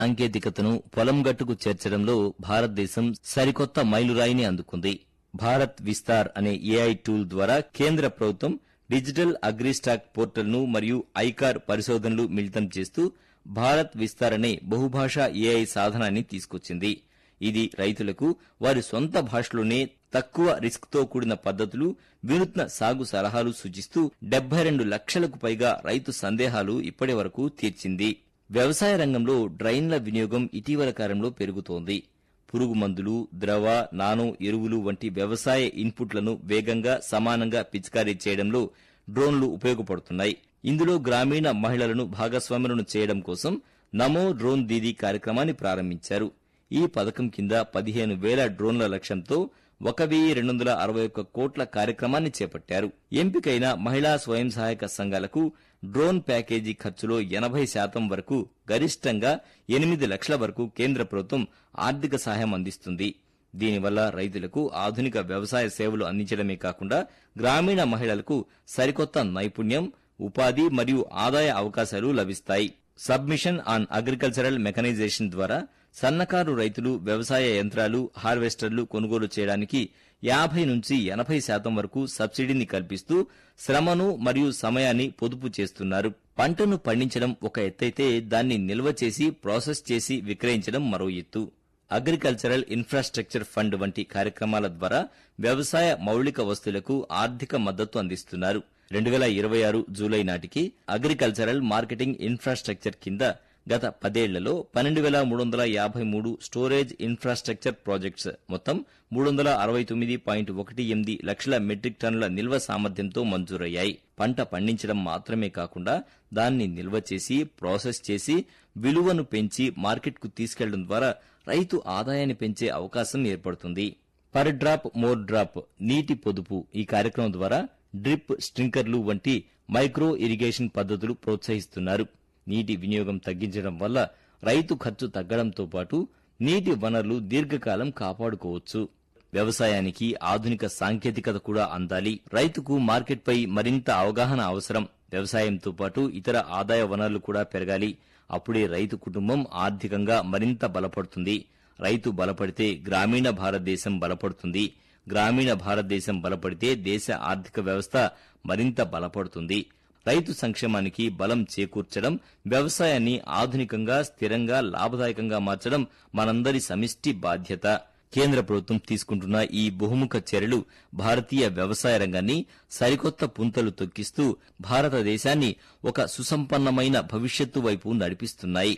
సాంకేతికతను పొలం గట్టుకు చేర్చడంలో భారతదేశం సరికొత్త మైలురాయిని అందుకుంది భారత్ విస్తార్ అనే ఏఐ టూల్ ద్వారా కేంద్ర ప్రభుత్వం డిజిటల్ అగ్రిస్టాక్ పోర్టల్ను మరియు ఐకార్ పరిశోధనలు మిళితం చేస్తూ భారత్ విస్తార్ అనే బహుభాషా ఏఐ సాధనాన్ని తీసుకొచ్చింది ఇది రైతులకు వారి సొంత భాషలోనే తక్కువ రిస్క్ తో కూడిన పద్ధతులు వినూత్న సాగు సలహాలు సూచిస్తూ డెబ్బై రెండు లక్షలకు పైగా రైతు సందేహాలు ఇప్పటి వరకు తీర్చింది వ్యవసాయ రంగంలో డ్రైన్ల వినియోగం ఇటీవల కాలంలో పెరుగుతోంది పురుగు మందులు ద్రవ నానో ఎరువులు వంటి వ్యవసాయ ఇన్పుట్లను వేగంగా సమానంగా పిచికారీ చేయడంలో డ్రోన్లు ఉపయోగపడుతున్నాయి ఇందులో గ్రామీణ మహిళలను భాగస్వాములను చేయడం కోసం నమో డ్రోన్ దీదీ కార్యక్రమాన్ని ప్రారంభించారు ఈ పథకం కింద పదిహేను వేల డ్రోన్ల లక్ష్యంతో ఒక వెయ్యి రెండు వందల అరవై ఒక్క కోట్ల కార్యక్రమాన్ని చేపట్టారు ఎంపికైన మహిళా స్వయం సహాయక సంఘాలకు డ్రోన్ ప్యాకేజీ ఖర్చులో ఎనభై శాతం వరకు గరిష్టంగా ఎనిమిది లక్షల వరకు కేంద్ర ప్రభుత్వం ఆర్థిక సహాయం అందిస్తుంది దీనివల్ల రైతులకు ఆధునిక వ్యవసాయ సేవలు అందించడమే కాకుండా గ్రామీణ మహిళలకు సరికొత్త నైపుణ్యం ఉపాధి మరియు ఆదాయ అవకాశాలు లభిస్తాయి సబ్మిషన్ ఆన్ అగ్రికల్చరల్ మెకనైజేషన్ ద్వారా సన్నకారు రైతులు వ్యవసాయ యంత్రాలు హార్వెస్టర్లు కొనుగోలు చేయడానికి యాభై నుంచి ఎనభై శాతం వరకు సబ్సిడీని కల్పిస్తూ శ్రమను మరియు సమయాన్ని పొదుపు చేస్తున్నారు పంటను పండించడం ఒక ఎత్తైతే దాన్ని నిల్వ చేసి ప్రాసెస్ చేసి విక్రయించడం మరో ఎత్తు అగ్రికల్చరల్ ఇన్ఫ్రాస్ట్రక్చర్ ఫండ్ వంటి కార్యక్రమాల ద్వారా వ్యవసాయ మౌలిక వస్తువులకు ఆర్థిక మద్దతు అందిస్తున్నారు రెండు వేల ఇరవై ఆరు జూలై నాటికి అగ్రికల్చరల్ మార్కెటింగ్ ఇన్ఫ్రాస్ట్రక్చర్ కింద గత పదేళ్లలో పన్నెండు వేల మూడు వందల యాభై మూడు స్టోరేజ్ ఇన్ఫ్రాస్ట్రక్చర్ ప్రాజెక్ట్స్ మొత్తం మూడు వందల అరవై తొమ్మిది పాయింట్ ఒకటి ఎనిమిది లక్షల మెట్రిక్ టన్నుల నిల్వ సామర్థ్యంతో మంజూరయ్యాయి పంట పండించడం మాత్రమే కాకుండా దాన్ని నిల్వ చేసి ప్రాసెస్ చేసి విలువను పెంచి మార్కెట్కు తీసుకెళ్లడం ద్వారా రైతు ఆదాయాన్ని పెంచే అవకాశం ఏర్పడుతుంది పర్ డ్రాప్ మోర్ డ్రాప్ నీటి పొదుపు ఈ కార్యక్రమం ద్వారా డ్రిప్ స్ప్రింకర్లు వంటి మైక్రో ఇరిగేషన్ పద్ధతులు ప్రోత్సహిస్తున్నారు నీటి వినియోగం తగ్గించడం వల్ల రైతు ఖర్చు తగ్గడంతో పాటు నీటి వనరులు దీర్ఘకాలం కాపాడుకోవచ్చు వ్యవసాయానికి ఆధునిక సాంకేతికత కూడా అందాలి రైతుకు మార్కెట్పై మరింత అవగాహన అవసరం వ్యవసాయంతో పాటు ఇతర ఆదాయ వనరులు కూడా పెరగాలి అప్పుడే రైతు కుటుంబం ఆర్థికంగా మరింత బలపడుతుంది రైతు బలపడితే గ్రామీణ భారతదేశం బలపడుతుంది గ్రామీణ భారతదేశం బలపడితే దేశ ఆర్థిక వ్యవస్థ మరింత బలపడుతుంది రైతు సంక్షేమానికి బలం చేకూర్చడం వ్యవసాయాన్ని ఆధునికంగా స్థిరంగా లాభదాయకంగా మార్చడం మనందరి సమిష్టి బాధ్యత కేంద్ర ప్రభుత్వం తీసుకుంటున్న ఈ బహుముఖ చర్యలు భారతీయ వ్యవసాయ రంగాన్ని సరికొత్త పుంతలు తొక్కిస్తూ భారతదేశాన్ని ఒక సుసంపన్నమైన భవిష్యత్తు వైపు నడిపిస్తున్నాయి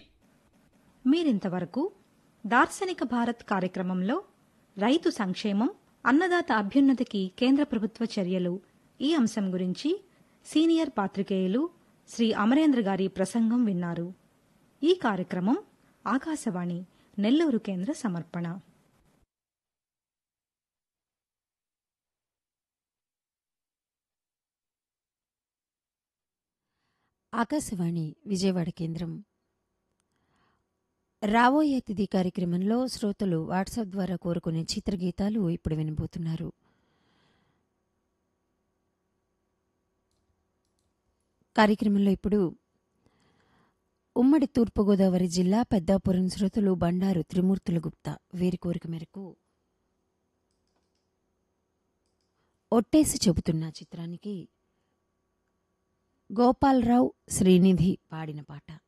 మీరింతవరకు దార్శనిక భారత్ కార్యక్రమంలో రైతు సంక్షేమం అన్నదాత అభ్యున్నతికి కేంద్ర ప్రభుత్వ చర్యలు ఈ అంశం గురించి సీనియర్ పాత్రికేయులు శ్రీ అమరేంద్ర గారి ప్రసంగం విన్నారు ఈ కార్యక్రమం ఆకాశవాణి నెల్లూరు కేంద్ర సమర్పణ ఆకాశవాణి విజయవాడ కేంద్రం రాబోయే అతిథి కార్యక్రమంలో శ్రోతలు వాట్సాప్ ద్వారా కోరుకునే చిత్రగీతాలు ఇప్పుడు వినబోతున్నారు కార్యక్రమంలో ఇప్పుడు ఉమ్మడి తూర్పుగోదావరి జిల్లా పెద్దాపురం శ్రోతలు బండారు త్రిమూర్తుల గుప్తా వీరి కోరిక మేరకు ఒట్టేసి చెబుతున్న చిత్రానికి గోపాలరావు శ్రీనిధి పాడిన పాట